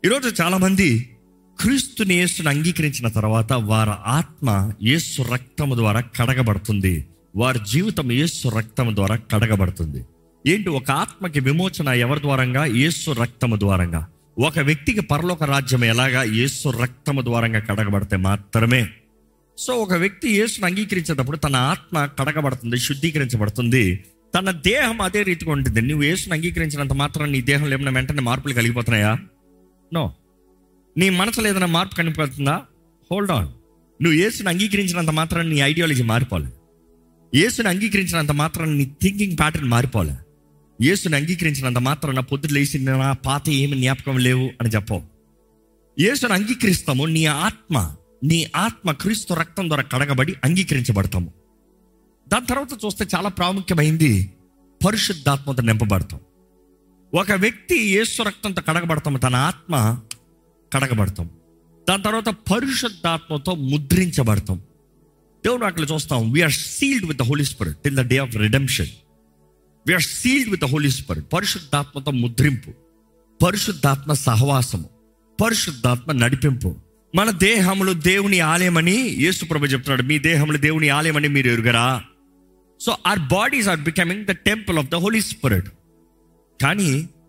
ఈరోజు చాలామంది క్రీస్తుని యేసుని అంగీకరించిన తర్వాత వారి ఆత్మ యేసు రక్తము ద్వారా కడగబడుతుంది వారి జీవితం యేసు రక్తము ద్వారా కడగబడుతుంది ఏంటి ఒక ఆత్మకి విమోచన ఎవరి ద్వారంగా యేసు రక్తము ద్వారంగా ఒక వ్యక్తికి పరలోక రాజ్యం ఎలాగా యేసు రక్తము ద్వారంగా కడగబడితే మాత్రమే సో ఒక వ్యక్తి యేసును అంగీకరించేటప్పుడు తన ఆత్మ కడగబడుతుంది శుద్ధీకరించబడుతుంది తన దేహం అదే రీతిగా ఉంటుంది నువ్వు యేసును అంగీకరించినంత మాత్రం నీ దేహంలో ఏమైనా వెంటనే మార్పులు కలిగిపోతున్నాయా నో నీ మనసులో ఏదైనా మార్పు కనిపిస్తుందా హోల్డ్ ఆన్ నువ్వు యేసుని అంగీకరించినంత మాత్రం నీ ఐడియాలజీ మారిపోలే యేసుని అంగీకరించినంత మాత్రం నీ థింకింగ్ ప్యాటర్న్ మారిపోలే యేసుని అంగీకరించినంత మాత్రం నా పొద్దుట లేచి నా పాత ఏమి జ్ఞాపకం లేవు అని చెప్పవు యేసుని అంగీకరిస్తాము నీ ఆత్మ నీ ఆత్మ క్రీస్తు రక్తం ద్వారా కడగబడి అంగీకరించబడతాము దాని తర్వాత చూస్తే చాలా ప్రాముఖ్యమైంది పరిశుద్ధాత్మతో నింపబడతాం ఒక వ్యక్తి యేసు రక్తంతో కడగబడతాము తన ఆత్మ కడగబడతాం దాని తర్వాత పరిశుద్ధాత్మతో ముద్రించబడతాం దేవుడు అట్లా చూస్తాం we are sealed with the holy spirit till the day of redemption we are sealed with the holy spirit పరిశుద్ధాత్మతో ముద్రింపు పరిశుద్ధాత్మ సహవాసము పరిశుద్ధాత్మ నడిపింపు మన దేహములు దేవుని ఆలయమని యేసు ప్రభు చెప్తున్నాడు మీ దేహములు దేవుని ఆలయమని మీరు ఎరుగరా so our bodies are becoming the temple of the holy spirit కానీ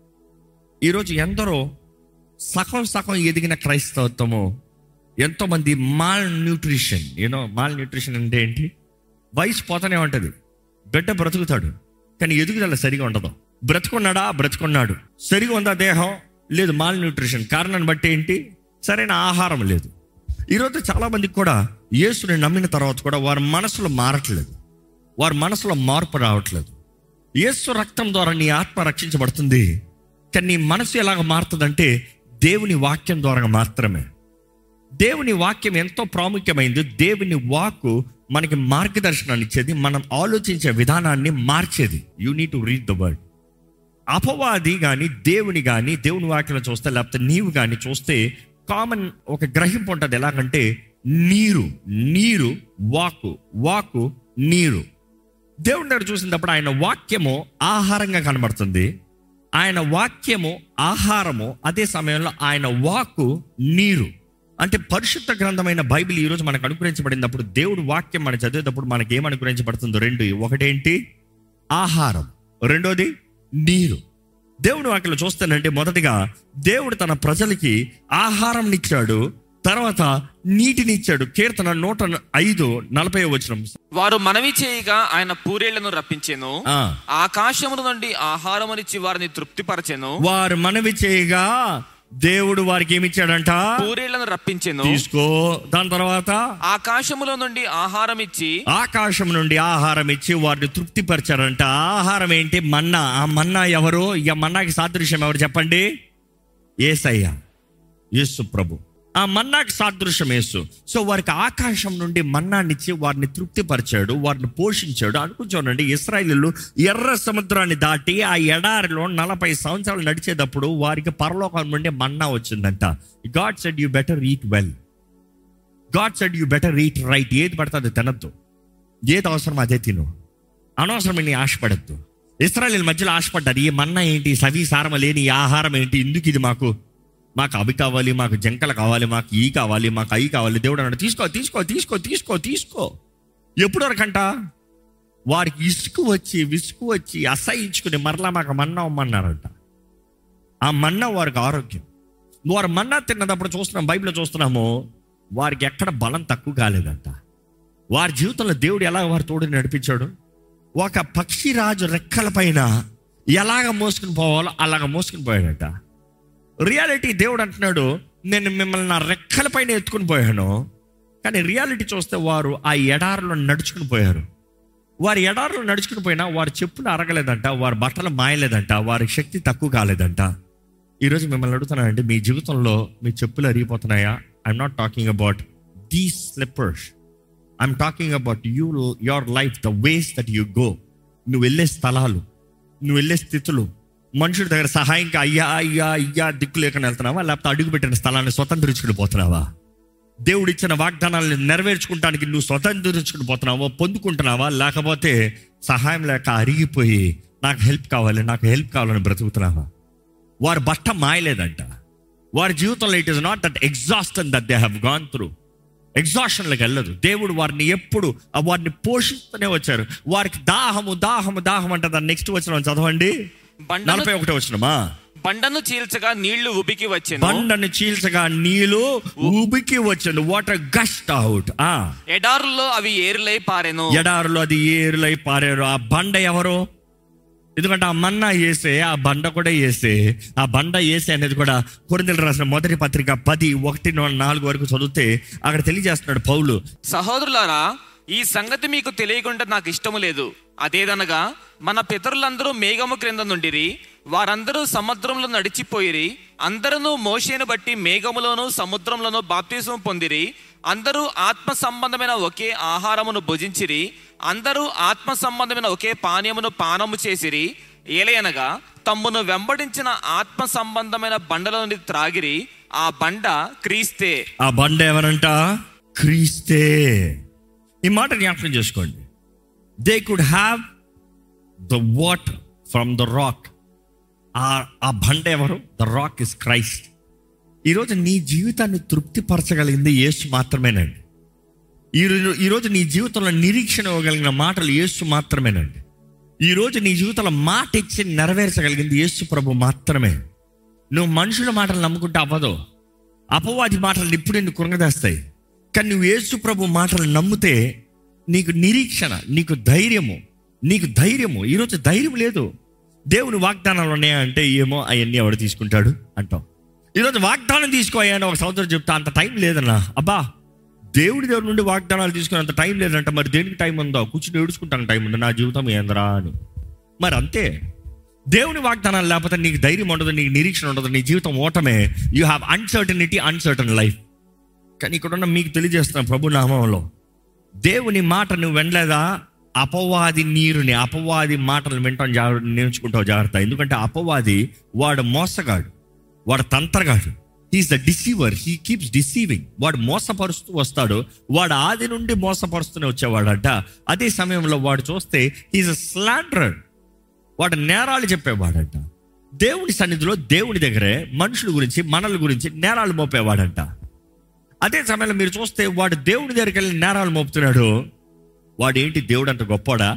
ఈరోజు ఎందరో సగం సగం ఎదిగిన క్రైస్తవత్వము ఎంతోమంది malnutrition you know malnutrition అంటే ఏంటి వయసు పోతానే ఉంటుంది బిడ్డ బ్రతుకుతాడు కానీ ఎదుగుదల సరిగా ఉండదు బ్రతుకున్నాడా బ్రతుకున్నాడు సరిగా ఉందా దేహం లేదు మాల్ న్యూట్రిషన్ కారణాన్ని బట్టి ఏంటి సరైన ఆహారం లేదు ఈరోజు చాలా మందికి కూడా యేసుని నమ్మిన తర్వాత కూడా వారి మనసులో మారట్లేదు వారి మనసులో మార్పు రావట్లేదు యేసు రక్తం ద్వారా నీ ఆత్మ రక్షించబడుతుంది కానీ నీ మనసు ఎలాగ మారుతుందంటే దేవుని వాక్యం ద్వారా మాత్రమే దేవుని వాక్యం ఎంతో ప్రాముఖ్యమైంది దేవుని వాక్కు మనకి మార్గదర్శనాన్ని ఇచ్చేది మనం ఆలోచించే విధానాన్ని మార్చేది you need to read the word అపవాది కానీ దేవుని కానీ దేవుని వాక్యం చూస్తే లేకపోతే నీవు కానీ చూస్తే కామన్ ఒక గ్రహింపు ఉంటుంది ఎలాగంటే నీరు నీరు వాక్కు వాక్కు నీరు దేవుని దగ్గర చూసినప్పుడు ఆయన వాక్యము ఆహారంగా కనబడుతుంది ఆయన వాక్యము ఆహారము అదే సమయంలో ఆయన వాక్కు నీరు అంటే పరిశుద్ధ గ్రంథమైన బైబిల్ ఈరోజు మనకు అనుగ్రహించబడినప్పుడు దేవుడు వాక్యం మనం చదివేటప్పుడు మనకి ఏం అనుగ్రహించబడుతుందో రెండు ఒకటేంటి ఆహారం రెండోది నీరు దేవుడు వాక్యలో చూస్తానంటే మొదటిగా దేవుడు తన ప్రజలకి ఆహారం ఇచ్చాడు తర్వాత నీటిని ఇచ్చాడు కీర్తన నూట ఐదు నలభై వచ్చిన వారు మనవి చేయగా ఆయన పూరేళ్లను రప్పించెను ఆకాశముల నుండి ఆహారమునిచ్చి వారిని తృప్తిపరచెను వారు మనవి చేయగా దేవుడు వారికి ఏమి ఇచ్చాడంట పూరేళ్లను రప్పించెను తీసుకో దాని తర్వాత ఆకాశములో నుండి ఆహారం ఇచ్చి ఆకాశం నుండి ఆహారం ఇచ్చి వారిని తృప్తిపరిచారంట ఆహారం ఏంటి మన్నా ఆ మన్నా ఎవరు ఇక మన్నాకి సాదృశ్యం ఎవరు చెప్పండి ఏసయ్య యేసు ప్రభు ఆ మన్నాకి సాదృశ్యం యేసు సో వారికి ఆకాశం నుండి మన్నాన్నిచ్చి వారిని తృప్తిపరిచాడు వారిని పోషించాడు అనుకుంటానండి ఇస్రాయిలు ఎర్ర సముద్రాన్ని దాటి ఆ ఎడారిలో నలభై సంవత్సరాలు నడిచేటప్పుడు వారికి పరలోకం నుండి మన్నా వచ్చిందంట God said you better eat well God said you better eat right ఏది పడుతుంది తినద్దు ఏది అవసరం అదే తిను అనవసరమైన ఆశపడద్దు ఇస్రాయల్ మధ్యలో ఆశపడ్డారు ఈ మన్నా ఏంటి సవి సారమ లేని ఈ ఆహారం ఏంటి ఎందుకు ఇది మాకు మాకు అవి కావాలి మాకు జంకలు కావాలి మాకు ఈ కావాలి మాకు అవి కావాలి దేవుడు అన్నాడు తీసుకో తీసుకో తీసుకో తీసుకో తీసుకో ఎప్పుడు వరకంట వారికి ఇసుకు వచ్చి విసుగు వచ్చి అసహించుకుని మరలా మాకు మన్నా అమ్మన్నారంట ఆ మన్నా వారికి ఆరోగ్యం వారు మన్నా తిన్నప్పుడు చూస్తున్నాం బైబిల్లో చూస్తున్నాము వారికి ఎక్కడ బలం తక్కువ కాలేదంట వారి జీవితంలో దేవుడు ఎలా వారి తోడు నడిపించాడు ఒక పక్షిరాజు రెక్కల పైన ఎలాగ మోసుకుని పోవాలో అలాగ మోసుకుని పోయాడట రియాలిటీ దేవుడు అంటున్నాడు నేను మిమ్మల్ని నా రెక్కల పైన ఎత్తుకుని పోయాను కానీ రియాలిటీ చూస్తే వారు ఆ ఎడారిలో నడుచుకుని పోయారు వారి ఎడారిలో నడుచుకుని పోయినా వారి చెప్పులు అరగలేదంట వారి బట్టలు మాయలేదంట వారి శక్తి తక్కువ కాలేదంట ఈరోజు మిమ్మల్ని అడుగుతున్నానంటే మీ జీవితంలో మీ చెప్పులు అరిగిపోతున్నాయా I'm not talking about the slippers I'm talking about you your life the ways that you go నువ్వు వెళ్ళే స్థలాలు నువ్వు వెళ్ళే స్థితులు మనుషుడి దగ్గర సహాయంగా అయ్యా అయ్యా అయ్యా దిక్కు లేకుండా వెళ్తున్నావా లేకపోతే అడుగు పెట్టిన స్థలాన్ని స్వతంత్రించుకుని పోతున్నావా దేవుడు ఇచ్చిన వాగ్దానాలను నెరవేర్చుకుంటానికి నువ్వు స్వతంత్రించుకుని పోతున్నావా పొందుకుంటున్నావా లేకపోతే సహాయం లేక అరిగిపోయి నాకు హెల్ప్ కావాలి నాకు హెల్ప్ కావాలని బ్రతుకుతున్నావా వారి బట్ట మాయలేదంట వారి జీవితంలో it is not that exhaustion that they have gone through ఎగ్జాషన్లోకి వెళ్ళదు దేవుడు వారిని ఎప్పుడు ఆ వారిని పోషిస్తూనే వచ్చారు వారికి దాహము దాహము దాహం అంటే దాన్ని నెక్స్ట్ వచ్చిన చదవండి బండను నలభై ఒకటో వచ్చినమా బండను చీల్చగా నీళ్లు ఉబికి వచ్చెను బండని చీల్చగా నీళ్ళు ఉబికి వచ్చాను వాటర్ గస్ట్ అవుట్ ఆ ఎడారుల్లో అవి ఏరులై పారెను ఎడారులో అది ఏరులై పారారు ఆ బండ ఎవరు ఎందుకంటే ఆ మన్నా వేసే ఆ బండ కూడా వేసే ఆ బండ వేసే అనేది కూడా కొరిందలు రాసిన మొదటి పత్రిక పది ఒకటి నూ- నాలుగు వరకు చదివితే అక్కడ తెలియజేస్తున్నాడు పౌలు సహోదరులారా ఈ సంగతి మీకు తెలియకుండా నాకు ఇష్టము లేదు అదేదనగా మన పితరులందరూ మేఘము క్రింద నుండిరి వారందరూ సముద్రంలో నడిచిపోయిరి అందరూ మోషేను బట్టి మేఘములోను సముద్రంలోను బాప్తిజం పొందిరి అందరూ ఆత్మ సంబంధమైన ఒకే ఆహారమును భుజించిరి అందరూ ఆత్మ సంబంధమైన ఒకే పానీయమును పానము చేసిరి ఏలయనగా తమ్మును వెంబడించిన ఆత్మ సంబంధమైన బండలోని త్రాగిరి ఆ బండ క్రీస్తే ఆ బండ ఎవరంట క్రీస్తే ఈ మాట జ్ఞాపకం చేసుకోండి they could have the water from the rock ఆ ఆ బండ ఎవరు ద రాక్ ఇస్ క్రైస్ట్ ఈరోజు నీ జీవితాన్ని తృప్తిపరచగలిగింది యేసు మాత్రమేనండి ఈరోజు ఈరోజు నీ జీవితంలో నిరీక్షణ ఇవ్వగలిగిన మాటలు యేసు మాత్రమేనండి ఈరోజు నీ జీవితంలో మాట ఇచ్చి నెరవేర్చగలిగింది యేసు ప్రభు మాత్రమే నువ్వు మనుషుల మాటలు నమ్ముకుంటే అవ్వదు అపవాది మాటలు ఇప్పుడు నిన్ను కృంగదేస్తాయి కానీ నువ్వు యేసు ప్రభు మాటలు నమ్మితే నీకు నిరీక్షణ నీకు ధైర్యము నీకు ధైర్యము ఈరోజు ధైర్యం లేదు దేవుని వాగ్దానాలు ఉన్నాయా అంటే ఏమో అవన్నీ ఎవడు తీసుకుంటాడు అంటాం ఈరోజు వాగ్దానం తీసుకోయా అని ఒక సంవత్సరం చెప్తా అంత టైం లేదన్నా అబ్బా దేవుడి దేవుడి నుండి వాగ్దానాలు తీసుకునే అంత టైం లేదంట మరి దేనికి టైం ఉందో కూర్చుని ఏడుచుకుంటాను టైం ఉంది నా జీవితం ఏంద్రా అని మరి అంతే దేవుని వాగ్దానాలు లేకపోతే నీకు ధైర్యం ఉండదు నీకు నిరీక్షణ ఉండదు నీ జీవితం ఓటమే you have uncertainty uncertain life కానీ ఇక్కడ ఉన్న మీకు తెలియజేస్తున్నాను ప్రభు నామంలో దేవుని మాట నువ్వు వినలేదా అపవాది నీరుని అపవాది మాటలు వింటాం జాగ్రత్త నేర్చుకుంటావు జాగ్రత్త ఎందుకంటే అపవాది వాడు మోసగాడు వాడు తంత్రగాడు he's the deceiver he keeps deceiving వాడు మోసపరుస్తూ వస్తాడు వాడు ఆది నుండి మోసపరుస్తూనే వచ్చేవాడంట అదే సమయంలో వాడు చూస్తే హీస్ అ స్లాండర్ వాడు నేరాలు చెప్పేవాడంట దేవుని సన్నిధిలో దేవుని దగ్గరే మనుషుల గురించి మనల గురించి నేరాలు మోపేవాడంట అదే సమయంలో మీరు చూస్తే వాడు దేవుని దగ్గరికి వెళ్ళి నేరాలు మోపుతున్నాడు వాడు ఏంటి దేవుడు అంత గొప్పోడా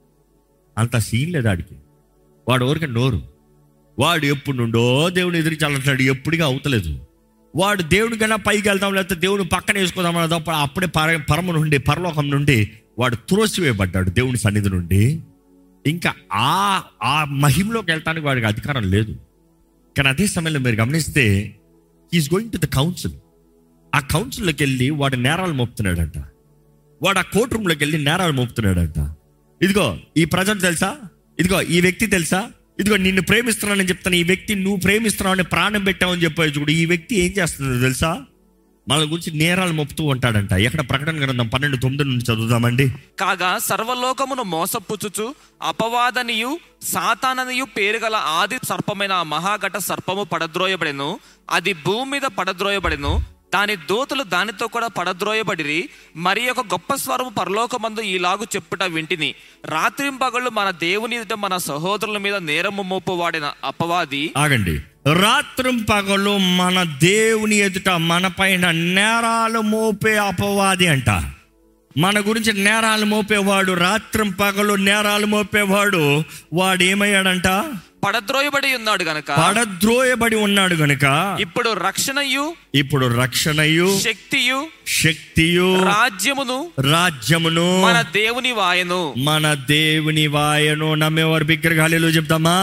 అంత సీన్ లేదు వాడికి వాడు ఊరికే నోరు వాడు ఎప్పుడు నుండో దేవుని ఎదిరించాలంటున్నాడు ఎప్పుడుగా అవుతలేదు వాడు దేవుని కన్నా పైకి వెళ్తాం లేకపోతే దేవుని పక్కన వేసుకుందాం అన్నప్పుడు అప్పుడే పర పరమ నుండి పరలోకం నుండి వాడు త్రోసివేయబడ్డాడు దేవుని సన్నిధి నుండి ఇంకా ఆ ఆ మహిమలోకి వెళ్ళటానికి వాడికి అధికారం లేదు కానీ అదే సమయంలో మీరు గమనిస్తే is going to the council ఆ కౌన్సిల్లోకి వెళ్ళి వాడు నేరాలు మోపుతున్నాడంట వాడు ఆ కోర్ట్ రూమ్లోకి వెళ్ళి నేరాలు మోపుతున్నాడంట ఇదిగో ఈ ప్రజలు తెలుసా ఇదిగో ఈ వ్యక్తి తెలుసా ఇదిగో నిన్ను ప్రేమిస్తున్నానని చెప్తాను ఈ వ్యక్తి నువ్వు ప్రేమిస్తున్నావు అని ప్రాణం పెట్టావని చెప్పావు చూడు ఈ వ్యక్తి ఏం చేస్తుందో తెలుసా మన గురించి నేరాలు మోపుతూ ఉంటాడంట ఎక్కడ ప్రకటన గ్రంథం పన్నెండు తొమ్మిది నుండి చదువుదామండి కాగా సర్వలోకమును మోసపుచ్చుచు అపవాదనియు సాతాననియు పేరు గల ఆది సర్పమైన ఆ మహాఘట సర్పము పడద్రోయబడెను అది భూమి మీద పడద్రోయబడెను దాని దూతలు దానితో కూడా పడద్రోయబడిరి మరి ఒక గొప్ప స్వరము పరలోకమందు ఈలాగు చెప్పుట వింటిని రాత్రింపగళ్ళు మన దేవుని ఎదుట మన సహోదరుల మీద నేరము మోపువాడిన అపవాది ఆగండి రాత్రం పగలు మన దేవుని ఎదుట మన పైన నేరాలు మోపే అపవాది అంట మన గురించి నేరాలు మోపేవాడు రాత్రం పగలు నేరాలు మోపేవాడు వాడు ఏమయ్యాడంట పడద్రోయబడి ఉన్నాడు గనక పడద్రోయబడి ఉన్నాడు గనుక ఇప్పుడు రక్షణయు ఇప్పుడు రక్షణయు శక్తియు శక్తియు రాజ్యమును రాజ్యమును మన దేవుని వాయను మన దేవుని వాయను నమ్మేవారు బిగ్గరగాలిలో చెప్తామా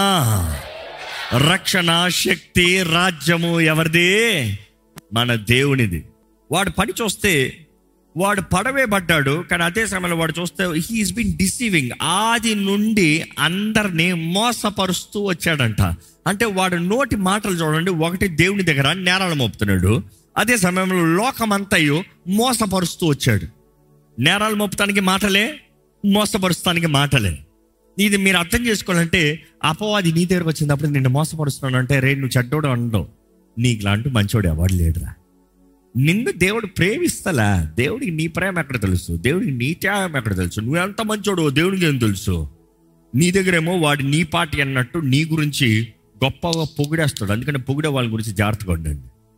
రక్షణ శక్తి రాజ్యము ఎవరిది మన దేవునిది వాడు పని చూస్తే వాడు పడవే పడ్డాడు కానీ అదే సమయంలో వాడు చూస్తే హీఈస్ బిన్ డిసీవింగ్ ఆది నుండి అందరినీ మోసపరుస్తూ వచ్చాడంట అంటే వాడు నోటి మాటలు చూడండి ఒకటి దేవుని దగ్గర నేరాలు మోపుతున్నాడు అదే సమయంలో లోకమంతయు మోసపరుస్తూ వచ్చాడు నేరాలు మోపుతానికి మాటలే మోసపరుస్తానికి మాటలే ఇది మీరు అర్థం చేసుకోవాలంటే అపవాది నీ దగ్గరకు వచ్చినప్పుడు నిన్ను మోసపరుస్తున్నాను అంటే రే నువ్వు చెడ్డోడు అనడం నీకు లాంటి మంచోడు ఎవడు లేడురా నిన్ను దేవుడు ప్రేమిస్తలా దేవుడికి నీ ప్రేమ ఎక్కడ తెలుసు దేవుడికి నీ త్యాగం ఎక్కడ తెలుసు నువ్వు ఎంత మంచోడు దేవుడికి ఏం తెలుసు నీ దగ్గరేమో వాడు నీ పార్టీ అన్నట్టు నీ గురించి గొప్పగా పొగిడేస్తాడు అందుకని పొగిడే వాళ్ళ గురించి జాగ్రత్తగా ఉండండి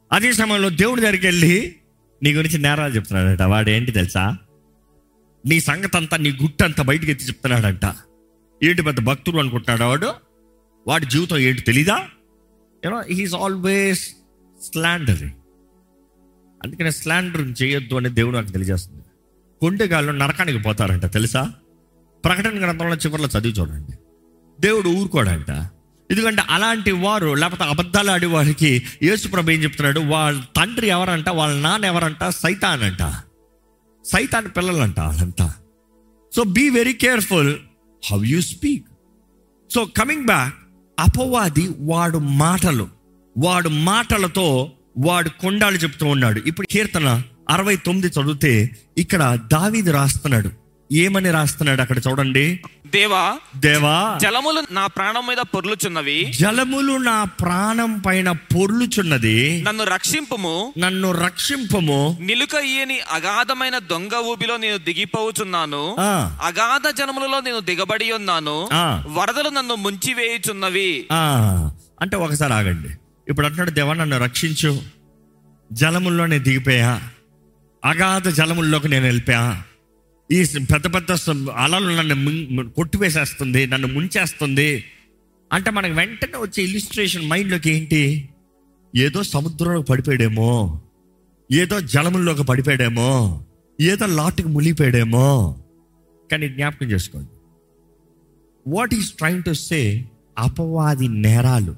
అదే సమయంలో దేవుడి దగ్గరికి వెళ్ళి నీ గురించి నేరాలు చెప్తున్నాడట వాడు ఏంటి తెలుసా నీ సంగతి అంతా నీ గుట్టు అంతా బయటికి ఎత్తి చెప్తున్నాడంట ఏంటి పెద్ద భక్తుడు అనుకుంటున్నాడు వాడు వాడి జీవితం ఏంటి తెలీదా యూనో హీస్ ఆల్వేస్ స్లాండరింగ్ అందుకనే స్లాండరింగ్ చేయొద్దు అని దేవుడు నాకు తెలియజేస్తుంది కొండగాళ్ళు నరకానికి పోతారంట తెలుసా ప్రకటన గ్రంథంలో చివరిలో చదివి చూడండి దేవుడు ఊరుకోడంట ఎందుకంటే అలాంటి వారు లేకపోతే అబద్ధాలు ఆడే వారికి యేసుప్రభు ఏం చెప్తున్నాడు వాళ్ళ తండ్రి ఎవరంట వాళ్ళ నాన్న ఎవరంట సైతాన్ అంట సైతాన్ పిల్లలంట వాళ్ళంతా so be very careful how you speak so coming back అపవాది వాడు మాటలు వాడు మాటలతో వాడు కొండాలు చెప్తూ ఉన్నాడు ఇప్పుడు కీర్తన అరవై తొమ్మిది చదివితే ఇక్కడ దావీది రాస్తున్నాడు ఏమని రాస్తున్నాడు అక్కడ చూడండి దేవా దేవా జలములు నా ప్రాణం మీద పొర్లుచున్నవి జలములు నా ప్రాణం పైన పొర్లుచున్నది నన్ను రక్షింపుము నన్ను రక్షింపము నిలుక ఈయని అగాధమైన దొంగ ఊబిలో నేను దిగిపోవుచున్నాను ఆ. అగాధ జనములలో నేను దిగబడి ఉన్నాను ఆ. వరదలు నన్ను ముంచివేయుచున్నవి ఆ, అంటే ఒకసారి ఆగండి ఇప్పుడు అంటున్నాడు దేవా నన్ను రక్షించు జలముల్లో నేను దిగిపోయా అగాధ జలముల్లోకి నేను వెళ్ళిపోయా ఈ పెద్ద పెద్ద స- అలలు నన్ను ముం- కొట్టివేసేస్తుంది నన్ను ముంచేస్తుంది అంటే మనకు వెంటనే వచ్చే ఇల్లుస్ట్రేషన్ మైండ్లోకి ఏంటి ఏదో సముద్రంలో పడిపోయాడేమో ఏదో జలముల్లోకి పడిపోయాడేమో ఏదో లాటుకి మునిగిపోయాడేమో కానీ జ్ఞాపకం చేసుకోండి what is trying to say అపవాది నేరాలు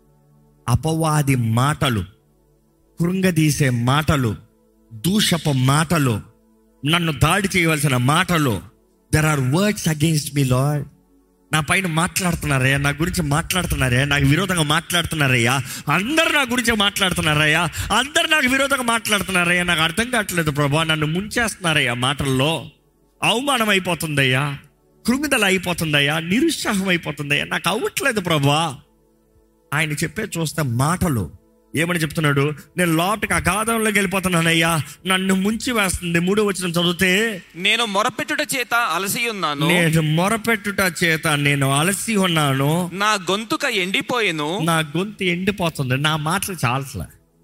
అపవాది మాటలు కృంగదీసే మాటలు దూషపు మాటలు నన్ను దాడి చేయవలసిన మాటలు there are words against me Lord నా పైన మాట్లాడుతున్నారయ్యా నా గురించి మాట్లాడుతున్నారయ్యా నాకు విరోధంగా మాట్లాడుతున్నారయ్యా అందరు నా గురించి మాట్లాడుతున్నారయ్యా అందరు నాకు విరోధంగా మాట్లాడుతున్నారయ్యా నాకు అర్థం కావట్లేదు ప్రభా నన్ను ముంచేస్తున్నారయ్యా మాటల్లో అవమానం అయిపోతుందయ్యా కృమిదల అయిపోతుందయ్యా నిరుత్సాహం అయిపోతుందయ్యా నాకు అవ్వట్లేదు ప్రభా ఆయన చెప్పే చూస్తే మాటలు ఏమని చెప్తున్నాడు నేను లోటుకి అగాధంలోకి వెళ్ళిపోతున్నానయ్యా నన్ను ముంచి వేస్తుంది మూడో వచ్చిన చదివితే నేను మొరపెట్టుట చేత అలసి ఉన్నాను నేను మొరపెట్టుట చేత నేను అలసి ఉన్నాను నా గొంతుక ఎండిపోయెను నా గొంతు ఎండిపోతుంది నా మాటలు చాలట్లే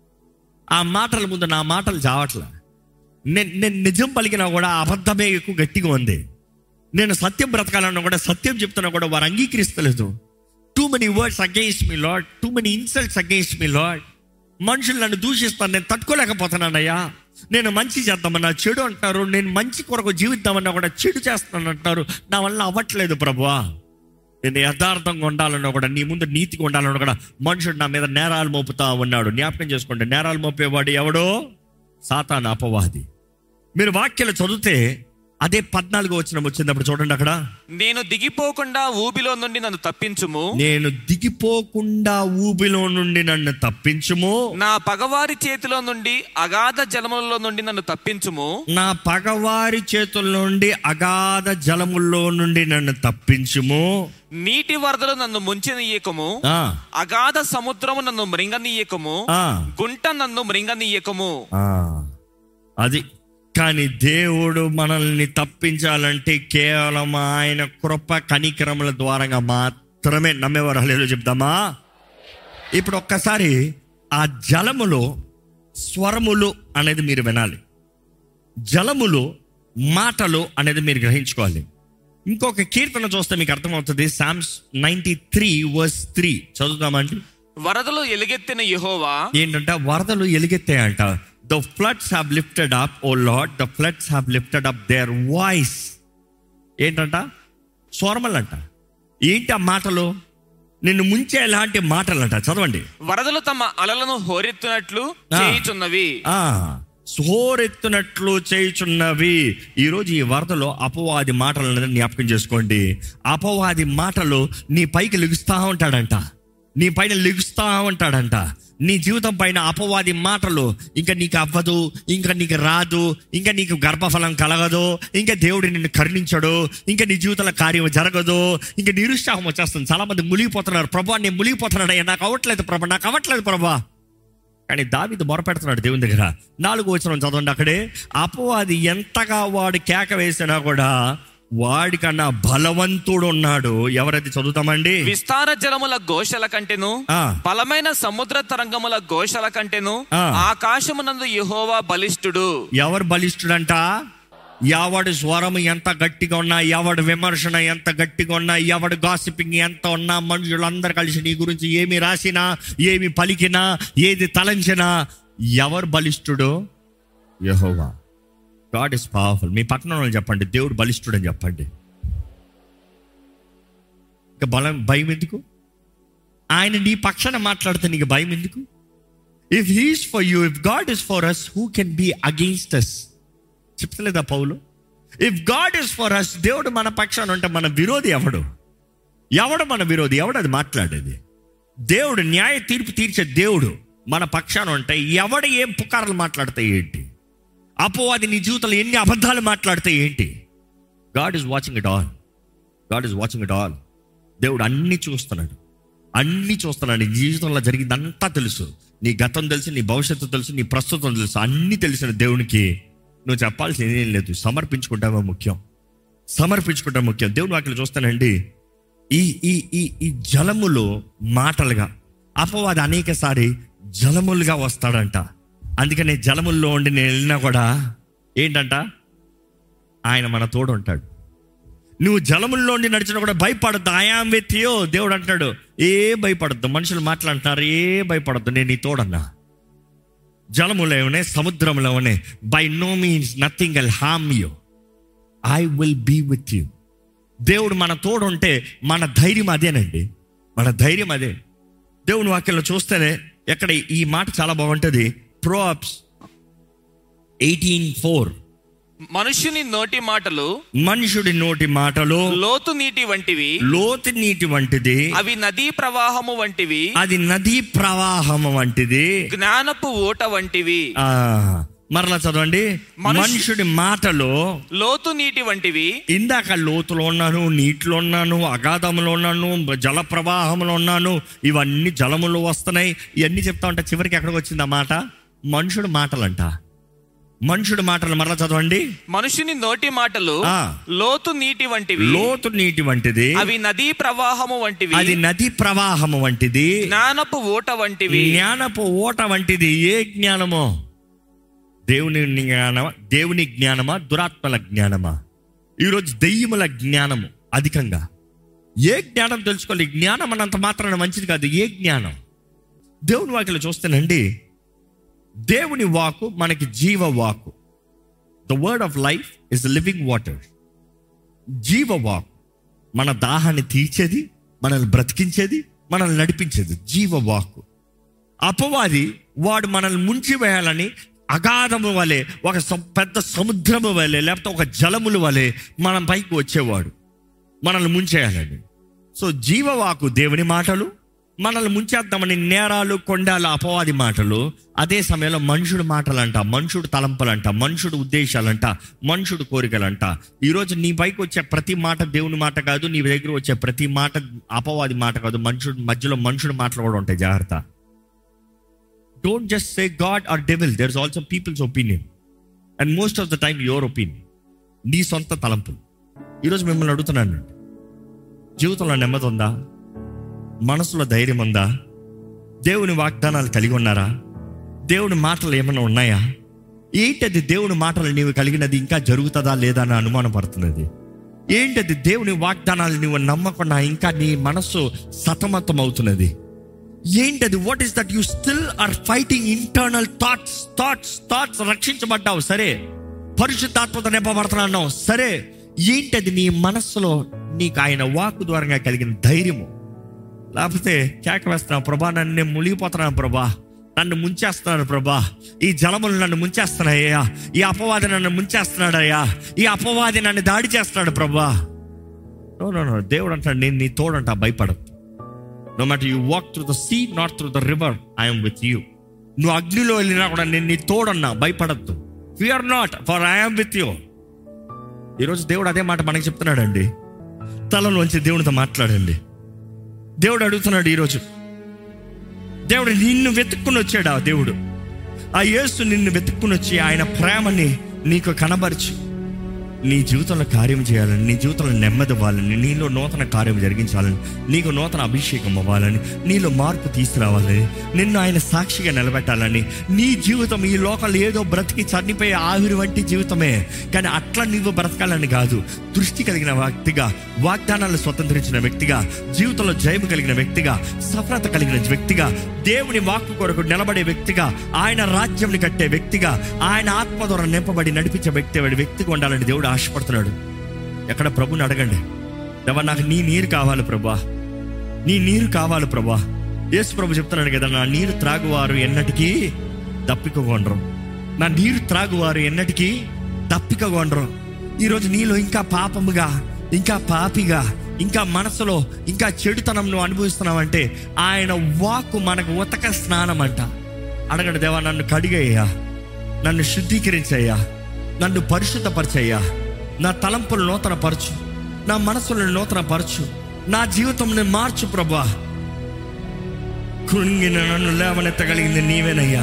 ఆ మాటల ముందు నా మాటలు చావట్లే నేను నేను నిజం పలికినా కూడా అబద్ధమే ఎక్కువ గట్టిగా ఉంది నేను సత్యం బ్రతకాలన్నా కూడా సత్యం చెప్తున్నా కూడా వారు అంగీకరిస్తలేదు too many words against me Lord too many insults against me Lord మనుషులు నన్ను దూషిస్తాను నేను తట్టుకోలేకపోతున్నానయ్యా నేను మంచి చేద్దామన్నా చెడు అంటారు నేను మంచి కొరకు జీవిద్దామన్నా కూడా చెడు చేస్తాను అంటారు నా వల్ల అవ్వట్లేదు ప్రభువా నేను యథార్థంగా ఉండాలన్నా కూడా నీ ముందు నీతిగా ఉండాలన్నా కూడా మనుషుడు నా మీద నేరాలు మోపుతా ఉన్నాడు జ్ఞాపకం చేసుకోండి నేరాలు మోపేవాడు ఎవడో సాతాను అపవాది మీరు వాక్యాలు చదివితే అదే పద్నాలుగో వచ్చిన వచ్చినప్పుడు చూడండి అక్కడ నేను దిగిపోకుండా ఊబిలో నుండి నన్ను తప్పించుము నేను దిగిపోకుండా ఊబిలో నుండి నన్ను తప్పించుము నా పగవారి చేతిలో నుండి అగాధ జలములలో నుండి నన్ను తప్పించుము నా పగవారి చేతుల నుండి అగాధ జలముల్లో నుండి నన్ను తప్పించుము నీటి వరదలు నన్ను ముంచనీయకము ఆ, అగాధ సముద్రము నన్ను మృంగనీయకము ఆ, గుంట నన్ను మృంగనీయకము ఆ. అది కానీ దేవుడు మనల్ని తప్పించాలంటే కేవలం ఆయన కృప కనికరముల ద్వారంగా మాత్రమే నమ్మేవారు హలేలో చెప్దామా ఇప్పుడు ఒక్కసారి ఆ జలములో స్వరములు అనేది మీరు వినాలి జలములు మాటలు అనేది మీరు గ్రహించుకోవాలి ఇంకొక కీర్తన చూస్తే మీకు అర్థమవుతుంది Psalms ninety three verse three చదువుతామండి వరదలు ఎలుగెత్తిన యెహోవా ఏంటంటే వరదలు ఎలుగెత్తాయంట the floods have lifted up O Lord the floods have lifted up their voice ఏంటంట స్వరమలంట ఏంటి ఆ మాటలు నిన్ను ముంచే ఎలాంటి మాటలంట చదవండి వరదలు తమ అలలను హోరెత్తునట్లు ఆ. చేయుచున్నవి ఆ సోరెత్తునట్లు చేయుచున్నవి ఈరోజు ఈ వరదలో అపవాది మాటలు అనేది జ్ఞాపకం చేసుకోండి అపవాది మాటలు నీ పైకి లెగుస్తా ఉంటాడంట నీ పైన లెగుస్తా ఉంటాడంట నీ జీవితం పైన అపవాది మాటలు ఇంకా నీకు అవ్వదు ఇంకా నీకు రాదు ఇంకా నీకు గర్భఫలం కలగదు ఇంకా దేవుడు నిన్ను కరుణించడు ఇంకా నీ జీవితంలో కార్యం జరగదు ఇంకా నిరుత్సాహం వచ్చేస్తుంది చాలా మంది మునిగిపోతున్నారు ప్రభా నేను మునిగిపోతున్నాడు అయ్యా నాకు అవ్వట్లేదు ప్రభా నాకు అవ్వట్లేదు ప్రభా కానీ దావిది మొరపెడుతున్నాడు దేవుని దగ్గర నాలుగు వచ్చిన చదవండి అక్కడే అపవాది ఎంతగా వాడు కేక వేసినా కూడా వాడికన్నా బలవంతుడు ఉన్నాడు ఎవరైతే చదువుతామండి విస్తార జలముల ఘోషల కంటెను ఆ. బలమైన సముద్ర తరంగముల ఘోషల కంటెను ఆ. ఆకాశమునందు యెహోవా బలిష్ఠుడు ఎవరు బలిష్ఠుడంట ఎవడి స్వరం ఎంత గట్టిగా ఉన్నా ఎవడి విమర్శన ఎంత గట్టిగా ఉన్నా ఎవడి గాసిపింగ్ ఎంత ఉన్నా మనుషులందరూ కలిసి నీ గురించి ఏమి రాసినా ఏమి పలికినా ఏది తలంచినా ఎవరు బలిష్ఠుడు యహోవా గాడ్ ఇస్ పవర్ఫుల్ మీ పక్కన ఉన్న వాళ్ళని చెప్పండి దేవుడు బలిష్ఠుడు అని చెప్పండి ఇంకా బలం భయం ఎందుకు ఆయన నీ పక్షాన మాట్లాడితే నీకు భయం ఎందుకు if he's for you if God is for us who can be against us చెప్తలేదా పౌలు if God is for us దేవుడు మన పక్షాన ఉంటే మన విరోధి ఎవడు ఎవడు మన విరోధి ఎవడు అది మాట్లాడేది దేవుడు న్యాయ తీర్పు తీర్చే దేవుడు మన పక్షాన ఉంటే ఎవడు ఏం పుకారాలు మాట్లాడితే ఏంటి అపోవాది నీ జీవితంలో ఎన్ని అబద్ధాలు మాట్లాడితే ఏంటి God is watching it all God is watching it all దేవుడు అన్ని చూస్తున్నాడు అన్ని చూస్తున్నాడు నీ జీవితంలో జరిగిందంతా తెలుసు నీ గతం తెలుసు నీ భవిష్యత్తు తెలుసు నీ ప్రస్తుతం తెలుసు అన్ని తెలిసిన దేవునికి నువ్వు చెప్పాల్సింది ఏం లేదు సమర్పించుకుంటావా ముఖ్యం సమర్పించుకుంటాం ముఖ్యం దేవుని వాక్యలు చూస్తానండి ఈ ఈ ఈ ఈ జలములో మాటలుగా అపవాది అనేక సారి జలములుగా వస్తాడంట అందుకనే జలముల్లో ఉండి నేను వెళ్ళినా కూడా ఏంటంట ఆయన మన తోడు ఉంటాడు నువ్వు జలముల్లోండి నడిచినా కూడా భయపడద్దు ఆయాం విత్ యో దేవుడు అంటాడు ఏ భయపడద్దు మనుషులు మాట్లాడుతున్నారు ఏ భయపడద్దు నేను నీ తోడన్నా జలములోనే సముద్రంలోనే by no means nothing will harm you I will be with you దేవుడు మన తోడు ఉంటే మన ధైర్యం అదేనండి మన ధైర్యం అదే దేవుని వాక్యంలో చూస్తేనే ఎక్కడ ఈ మాట చాలా బాగుంటుంది ప్రోప్స్ ఎయిటీన్ ఫోర్ మనుష్యుని నోటి మాటలు మనుషుడి నోటి మాటలు లోతు నీటి వంటివి లోతు నీటి వంటిది అవి నదీ ప్రవాహము వంటివి అది నదీ ప్రవాహం వంటిది జ్ఞానపు ఊట వంటివి ఆ మరలా చదవండి మనుష్యు- మనుషుడి మాటలు లోతు నీటి వంటివి ఇందాక లోతులో ఉన్నాను నీటిలో ఉన్నాను అగాధంలో ఉన్నాను జల ప్రవాహంలో ఉన్నాను ఇవన్నీ జలములు వస్తున్నాయి ఇవన్నీ చెప్తా ఉంటే చివరికి ఎక్కడికి వచ్చింది ఆ మాట మనుషుడు మాటలంట మనుషుడి మాటలు మరలా చదవండి మనుషుని నోటి మాటలు ఆ. లోతు నీటి వంటివి లోతు నీటి వంటిది అవి నదీ ప్రవాహము వంటివి అది నది ప్రవాహము వంటిది జ్ఞానపు ఊట వంటివి జ్ఞానపు ఓట వంటిది ఏ జ్ఞానమో దేవుని జ్ఞానమా దేవుని జ్ఞానమా దురాత్మల జ్ఞానమా ఈరోజు దెయ్యముల జ్ఞానము అధికంగా ఏ జ్ఞానం తెలుసుకోవాలి జ్ఞానం అన్నంత మాత్రాన మంచిది కాదు ఏ జ్ఞానం దేవుని వాక్యలో చూస్తేనండి దేవుని వాకు మనకి జీవ వాకు the word of life is the living water జీవ వాకు మన దాహాన్ని తీర్చేది మనల్ని బ్రతికించేది మనల్ని నడిపించేది జీవ వాకు అపవాది వాడు మనల్ని ముంచి వేయాలని అగాధము వలె ఒక స- పెద్ద సముద్రము వలె లేకపోతే ఒక జలముల వలె మన పైకి వచ్చేవాడు మనల్ని ముంచేయాలని సో జీవవాకు దేవుని మాటలు మనల్ని ముంచేద్దామని నేరాలు కొండాలు అపవాది మాటలు అదే సమయంలో మనుషుడు మాటలంట మనుషుడు తలంపులంట మనుషుడు ఉద్దేశాలంట మనుషుడు కోరికలంట ఈరోజు నీ పైకి వచ్చే ప్రతి మాట దేవుని మాట కాదు నీ దగ్గర వచ్చే ప్రతి మాట అపవాది మాట కాదు మనుషుడు మధ్యలో మనుషుడు మాటలు కూడా ఉంటాయి జాగ్రత్త don't just say God or devil there is also people's opinion and most of the time your opinion నీ సొంత తలంపులు ఈరోజు మిమ్మల్ని అడుగుతున్నాను జీవితంలో నెమ్మది ఉందా మనసులో ధైర్యం ఉందా దేవుని వాగ్దానాలు కలిగి ఉన్నారా దేవుని మాటలు ఏమైనా ఉన్నాయా ఏంటది దేవుని మాటలు నీవు కలిగినది ఇంకా జరుగుతుందా లేదా అని అనుమానం పడుతున్నది ఏంటది దేవుని వాగ్దానాలు నువ్వు నమ్మకుండా ఇంకా నీ మనస్సు సతమతం అవుతున్నది ఏంటది what is that you still are fighting internal thoughts thoughts thoughts రక్షించబడ్డావు సరే పరిశుద్ధాత్మత నింపబడుతున్నావు సరే ఏంటది నీ మనస్సులో నీకు ఆయన వాక్ ద్వారా కలిగిన ధైర్యము లేకపోతే కేక వేస్తున్నావు ప్రభా నన్ను నేను మునిగిపోతున్నాను ప్రభా నన్ను ముంచేస్తున్నాడు ప్రభా ఈ జలములు నన్ను ముంచేస్తున్నాయ్యా ఈ అపవాది నన్ను ముంచేస్తున్నాడయ్యా ఈ అపవాది నన్ను దాడి చేస్తున్నాడు ప్రభా నో నో నో దేవుడు అంటాడు నేను నీ తోడంట భయపడదు no matter you walk through the sea not through the river I'm with you నువ్వు అగ్నిలో వెళ్ళినా కూడా నేను నీ తోడన్నా భయపడద్దు fear not for I'm with you ఈరోజు దేవుడు అదే మాట మనకి చెప్తున్నాడండి తలలోంచి దేవునితో మాట్లాడండి దేవుడు అడుగుతున్నాడు ఈరోజు దేవుడు నిన్ను వెతుక్కుని వచ్చాడు ఆ దేవుడు ఆ యేసు నిన్ను వెతుక్కుని వచ్చి ఆయన ప్రేమని నీకు కనబరిచి నీ జీవితంలో కార్యం చేయాలని నీ జీవితంలో నెమ్మది ఇవ్వాలని నీలో నూతన కార్యం జరిగించాలని నీకు నూతన అభిషేకం అవ్వాలని నీలో మార్పు తీసుకురావాలని నిన్ను ఆయన సాక్షిగా నిలబెట్టాలని నీ జీవితం ఈ లోకంలో ఏదో బ్రతికి చనిపోయే ఆవిరి వంటి జీవితమే కానీ అట్లా నువ్వు బ్రతకాలని కాదు దృష్టి కలిగిన వ్యక్తిగా వాగ్దానాలను స్వతంత్రించిన వ్యక్తిగా జీవితంలో జయము కలిగిన వ్యక్తిగా సఫలత కలిగిన వ్యక్తిగా దేవుని వాక్కు కొరకు నిలబడే వ్యక్తిగా ఆయన రాజ్యంని కట్టే వ్యక్తిగా ఆయన ఆత్మ ద్వారా నింపబడి నడిపించే వ్యక్తి వ్యక్తిగా ఉండాలని దేవుడు ఆశపడుతున్నాడు ఎక్కడ ప్రభుని అడగండి దేవా నాకు నీ నీరు కావాలి ప్రభా నీ నీరు కావాలి ప్రభా యేసు ప్రభు చెప్తున్నాడు కదా నా నీరు త్రాగువారు ఎన్నటికీ దప్పికొండరు నా నీరు త్రాగువారు ఎన్నటికీ దప్పికొండరు ఈరోజు నీలో ఇంకా పాపముగా ఇంకా పాపిగా ఇంకా మనసులో ఇంకా చెడుతనం నువ్వు అనుభవిస్తున్నావంటే ఆయన వాక్కు మనకు ఉతక స్నానం అంట అడగండి దేవా నన్ను కడిగయ్యా నన్ను శుద్ధీకరించయ్యా నన్ను పరిశుద్ధపరచయ్యా నా తలంపులు నూతన పరచు నా మనసులను నూతన పరచు నా జీవితంని మార్చు ప్రభా కృంగిన నన్ను లేవనెత్తగలిగింది నీవేనయ్యా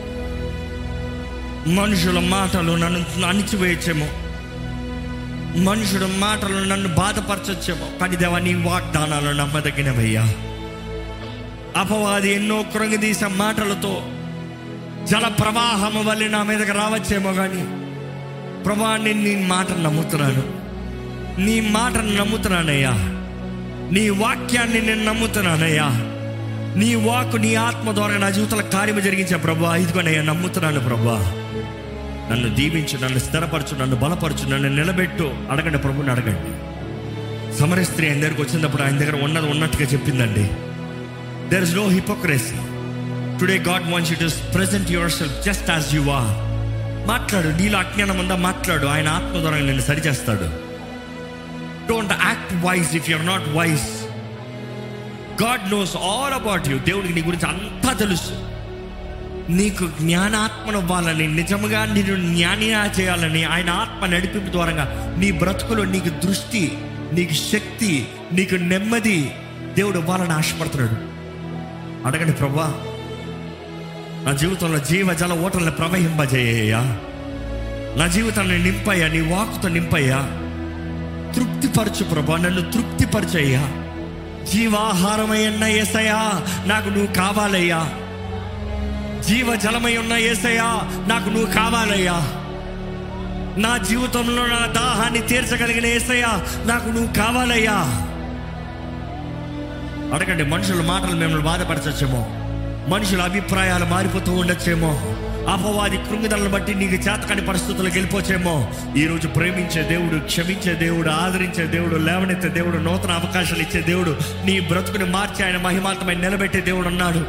మనుషుల మాటలు నన్ను అణిచివేయచ్చేమో మనుషుల మాటలు నన్ను బాధపరచొచ్చేమో కానీ దేవా నీ వాగ్దానాలు నమ్మదగినవయ్యా అపవాది ఎన్నో కృంగదీసే మాటలతో జల ప్రవాహము వల్ల నా మీదకి రావచ్చేమో కానీ ప్రభా నేను నీ మాటను నమ్ముతున్నాను నీ మాటను నమ్ముతున్నానయ్యా నీ వాక్యాన్ని నేను నమ్ముతున్నానయ్యా నీ వాక్ నీ ఆత్మ ద్వారా నా జీవితంలో కార్యము జరిగించే ప్రభా ఇదిగోనయ్యా నమ్ముతున్నాను ప్రభా నన్ను దీవించు నన్ను స్థిరపరచు నన్ను బలపరచు నన్ను నిలబెట్టు అడగండి ప్రభుని అడగండి సమర స్త్రీ ఆయన దగ్గరకు వచ్చినప్పుడు ఆయన దగ్గర ఉన్నది ఉన్నట్టుగా చెప్పిందండి there is no hypocrisy today God wants you to present yourself just as you are మాట్లాడు నీలో అజ్ఞానం ఉందా మాట్లాడు ఆయన ఆత్మ ద్వారా నిన్ను సరిచేస్తాడు don't act wise if you're not wise God knows all about you దేవుడికి నీ గురించి అంతా తెలుసు నీకు జ్ఞానాత్మను ఇవ్వాలని నిజముగా నేను జ్ఞానిగా చేయాలని ఆయన ఆత్మ నడిపింపు ద్వారా నీ బ్రతుకులో నీకు దృష్టి నీకు శక్తి నీకు నెమ్మది దేవుడు ఇవ్వాలని ఆశపడుతున్నాడు అడగండి ప్రభా నా జీవితంలో జీవ జల ఓటలను ప్రవహింపజేయ్యా నా జీవితాన్ని నింపయ్యా నీ వాకుతో నింపయ్యా తృప్తిపరచు ప్రభా నన్ను తృప్తిపరచయ్యా జీవాహారమై ఏసయ్యా నాకు నువ్వు కావాలయ్యా జీవ జలమై ఉన్న ఏసయ్యా నాకు నువ్వు కావాలయ్యా నా జీవితంలో నా దాహాన్ని తీర్చగలిగిన ఏసయ్యా నాకు నువ్వు కావాలయ్యా అడగండి మనుషుల మాటలు మిమ్మల్ని బాధపరచచ్చేమో మనుషుల అభిప్రాయాలు మారిపోతూ ఉండొచ్చేమో అపవాది కృంగిదలను బట్టి నీకు చేతకాని పరిస్థితులకు వెళ్ళిపోచేమో ఈరోజు ప్రేమించే దేవుడు క్షమించే దేవుడు ఆదరించే దేవుడు లేవనెత్తే దేవుడు నూతన అవకాశాలు ఇచ్చే దేవుడు నీ బ్రతుకుని మార్చి ఆయన మహిమాంతమైన నిలబెట్టే దేవుడు అన్నాడు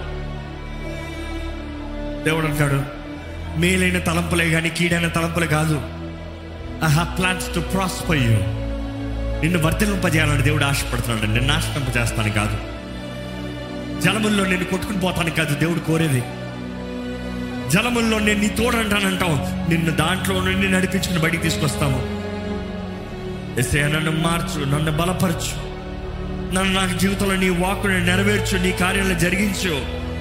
దేవుడు అంటాడు మేలైన తలంపులే కానీ కీడైన తలంపులే కాదు I have plans to prosper you నిన్ను వర్తింపజేయాలని దేవుడు ఆశపడుతున్నాడు నిన్ను నాశనం చేస్తాను కాదు జలముల్లో నిన్ను కొట్టుకుని పోతాను కాదు దేవుడు కోరేది జలముల్లో నేను నీ తోడంటానంటావు నిన్ను దాంట్లో నుండి నడిపించుకుని బయటికి తీసుకొస్తాము ఎస్ఐ నన్ను మార్చు నన్ను బలపరచు నన్ను నాకు జీవితంలో నీ వాకుని నెరవేర్చు నీ కార్యాలను జరిగించు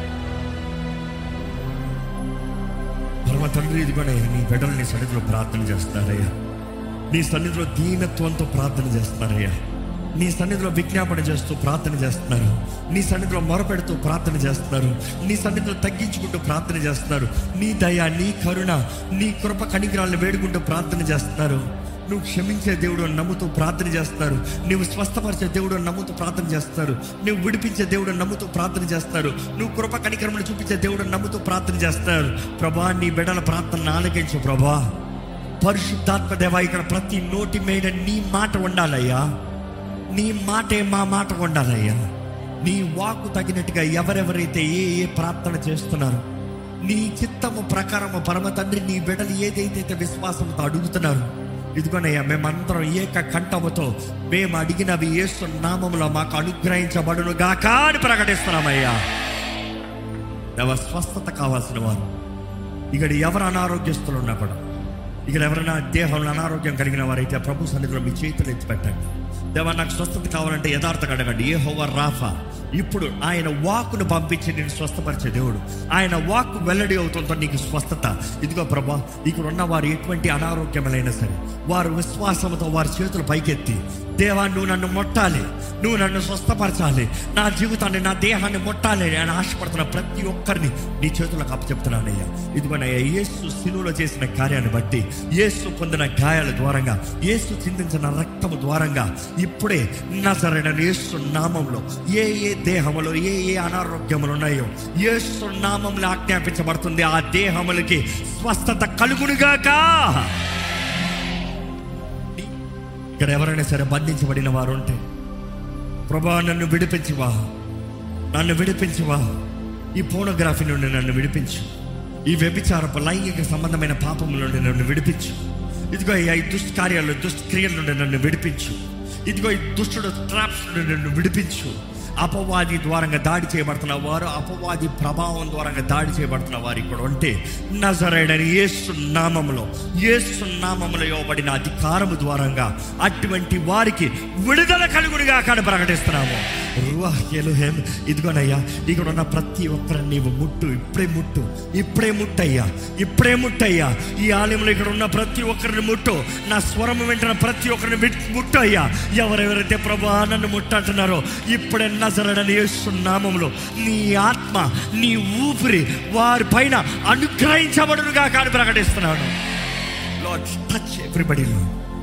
పరమ తండ్రి ఇదిగోనయ్యా నీ బిడ్డలు నీ సన్నిధిలో ప్రార్థన చేస్తారయ్యా నీ సన్నిధిలో దీనత్వంతో ప్రార్థన చేస్తారయ్యా నీ సన్నిధిలో విజ్ఞాపన చేస్తూ ప్రార్థన చేస్తున్నారు నీ సన్నిధిలో మొరపెడుతూ ప్రార్థన చేస్తున్నారు నీ సన్నిధిలో తగ్గించుకుంటూ ప్రార్థన చేస్తున్నారు నీ దయ నీ కరుణ నీ కృప కనికరాలను వేడుకుంటూ ప్రార్థన చేస్తున్నారు నువ్వు క్షమించే దేవుడు అని నమ్ముతూ ప్రార్థన చేస్తారు నువ్వు స్వస్థపరిచే దేవుడు అని నమ్ముతూ ప్రార్థన చేస్తారు నువ్వు విడిపించే దేవుడు అని నమ్ముతూ ప్రార్థన చేస్తారు నువ్వు కృప కనికరములు చూపించే దేవుడు అని నమ్ముతూ ప్రార్థన చేస్తారు ప్రభా నీ బిడ్డల ప్రార్థన ఆలకించు ప్రభా పరిశుద్ధాత్మ దేవా ఇక్కడ ప్రతి నోటి మీద నీ మాట ఉండాలయ్యా నీ మాటే మా మాట ఉండాలయ్యా నీ వాకు తగినట్టుగా ఎవరెవరైతే ఏ ఏ ప్రార్థన చేస్తున్నారు నీ చిత్తము ప్రకారము పరమ తండ్రి నీ బిడ్డలు ఏదైతే విశ్వాసంతో అడుగుతున్నారు ఇదిగోనయ్యా మేమందరం ఏక కంఠముతో మేము అడిగినవి యేసు నామములో మాకు అనుగ్రహించబడును గాక అని ప్రకటిస్తున్నామయ్యా దేవ స్వస్థత కావాల్సిన వారు ఇక్కడ ఎవరు అనారోగ్యస్తులు ఉన్నా కూడా ఇక్కడ ఎవరైనా దేహంలో అనారోగ్యం కలిగిన వారైతే ప్రభు సన్నిధిలో మీ చేతులు ఎత్తి పెట్టండి దేవా నాకు స్వస్థత కావాలంటే యథార్థంగా అడగండి ఏ హోవర్ రాఫా ఇప్పుడు ఆయన వాక్కును పంపించి నేను స్వస్థపరిచే దేవుడు ఆయన వాక్ వెల్లడి అవుతుందో నీకు స్వస్థత ఇదిగో ప్రభా ఇక్కడ ఉన్న వారు ఎటువంటి అనారోగ్యములైనా సరే వారు విశ్వాసంతో వారి చేతులు పైకెత్తి దేవా నువ్వు నన్ను ముట్టాలి నువ్వు నన్ను స్వస్థపరచాలి నా జీవితాన్ని నా దేహాన్ని ముట్టాలి అని ఆశపడుతున్న ప్రతి ఒక్కరిని నీ చేతులకు అప్పచెప్తున్నానయ్యా ఇదిగోనయ్యా యేసు సిలువలో చేసిన కార్యాన్ని బట్టి యేసు పొందిన గాయాల ద్వారంగా యేసు చిందించిన రక్తము ద్వారంగా ఇప్పుడే నజరైన యేసు నామంలో ఏ ఏ దేహములో ఏ ఏ అనారోగ్యములు ఉన్నాయో యేసు నామంలో ఆజ్ఞాపించబడుతుంది ఆ దేహములకి స్వస్థత కలుగునుగాక ఇక్కడ ఎవరైనా సరే బంధించబడిన వారు ఉంటే ప్రభా నన్ను విడిపించువా నన్ను విడిపించువా ఈ పోనోగ్రఫీ నుండి నన్ను విడిపించు ఈ వ్యభిచారపు లైంగిక సంబంధమైన పాపముల నుండి నన్ను విడిపించు ఇదిగో ఈ దుష్కార్యాలు దుష్క్రియల నుండి నన్ను విడిపించు ఇదిగో ఈ దుష్టుడు ట్రాప్స్ నుండి నన్ను విడిపించు అపవాది ద్వారంగా దాడి చేయబడుతున్న వారు అపవాది ప్రభావం ద్వారంగా దాడి చేయబడుతున్న వారు ఇక్కడ ఉంటే నజరైడని యేసు నామములో యేసు నామములో ఇవ్వబడిన అధికారము ద్వారంగా అటువంటి వారికి విడుదల కలుగుడిగా అక్కడ ప్రకటిస్తున్నాము రువాహ్ ఎలుహేం ఇదిగోనయ్యా ఇక్కడ ఉన్న ప్రతి ఒక్కరిని నీవు ముట్టు ఇప్పుడే ముట్టు ఇప్పుడే ముట్టయ్యా ఇప్పుడే ముట్టయ్యా ఈ ఆలయంలో ఇక్కడ ఉన్న ప్రతి ఒక్కరిని ముట్టు నా స్వరం వెంటనే ప్రతి ఒక్కరిని విట్- ముట్టు అయ్యా ఎవరెవరైతే ప్రభు నన్ను ముట్టంటున్నారో ఇప్పుడే నజరడని నామంలో నీ ఆత్మ నీ ఊపిరి వారి పైన అనుగ్రహించబడునుగా కాని ప్రకటిస్తున్నాను లార్డ్ టచ్ ఎవ్రీబడిలో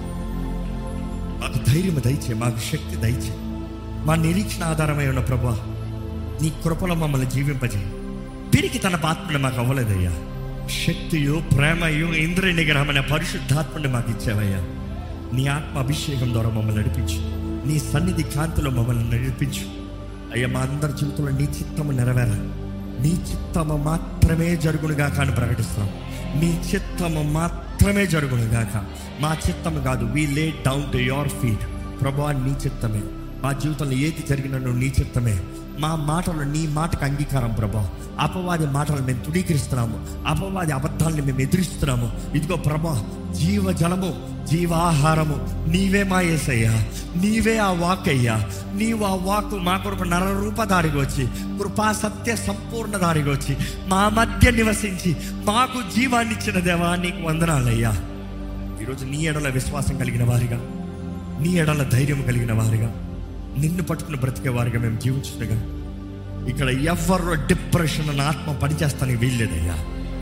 మాకు ధైర్యం దయచే మాకు శక్తి దయచే మా నిరీక్షణ ఆధారమై ఉన్న ప్రభా నీ కృపలో మమ్మల్ని జీవింపజే తిరిగి తన ఆత్మని మాకు అవ్వలేదయ్యా శక్తియు ప్రేమయు ఇంద్రియ నిగ్రహమైన పరిశుద్ధాత్మని మాకు ఇచ్చావయ్యా నీ ఆత్మ అభిషేకం ద్వారా మమ్మల్ని నడిపించు నీ సన్నిధి కాంతిలో మమ్మల్ని నడిపించు అయ్యా మా అందరి జీవితంలో నీ చిత్తము నెరవేరాలి నీ చిత్తము మాత్రమే జరుగునుగా కానీ ప్రకటిస్తాం నీ చిత్తము మాత్రమే జరుగునుగాక మా చిత్తము కాదు we lay down to your feet ప్రభా నీ చిత్తమే మా జీవితంలో ఏది జరిగినను నీ చిత్తమే మా మాటలు నీ మాటకు అంగీకారం ప్రభా అపవాది మాటలు మేము తుడీకరిస్తున్నాము అపవాది అబద్ధాలను మేము ఎదురిస్తున్నాము ఇదిగో ప్రభా జీవ జలము జీవాహారము నీవే మా యేసయ్యా నీవే ఆ వాక్ అయ్యా నీవు ఆ వాక్ మా కొరకు నరరూపధారిగా వచ్చి కృపా సత్య సంపూర్ణ దారిగా వచ్చి మా మధ్య నివసించి మాకు జీవాన్ని ఇచ్చిన దేవా నీకు వందనాలయ్యా ఈరోజు నీ ఎడల విశ్వాసం కలిగిన వారిగా నీ ఎడల ధైర్యం కలిగిన వారిగా నిన్ను పట్టుకుని బ్రతికే వారిగా మేము జీవించుండగా ఇక్కడ ఎవరు డిప్రెషన్ అన్న ఆత్మ పనిచేస్తానికి వీల్లేదయ్యా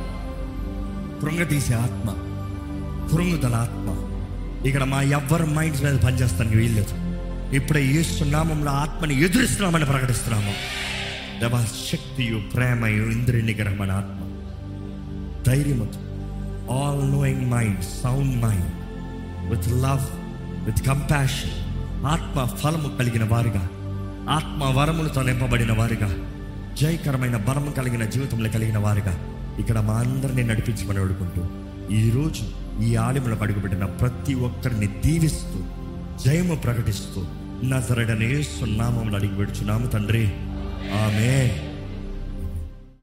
కృంగతీసే ఆత్మ కృంగుదల ఆత్మ ఇక్కడ మా ఎవ్వరి మైండ్స్ మీద పనిచేస్తానికి వీల్లేదు ఇప్పుడే ఏస్తున్నామంలో ఆత్మని ఎదురిస్తున్నామని ప్రకటిస్తున్నాము దేవా శక్తియు ప్రేమయు ఇంద్రియ నిగ్రహమైన ఆత్మ ధైర్యముతో all knowing mind sound mind with love with compassion ఆత్మ ఫలము కలిగిన వారిగా ఆత్మ వరములతో నింపబడిన వారిగా జయకరమైన బలము కలిగిన జీవితంలో కలిగిన వారిగా ఇక్కడ మా అందరినీ నడిపించమని అడుగుకుంటూ ఈరోజు ఈ ఆలయంలో అడుగుపెట్టిన ప్రతి ఒక్కరిని దీవిస్తూ జయము ప్రకటిస్తూ నజరడనే సున్నామములు అడిగి పెడుచున్నాము తండ్రి ఆమె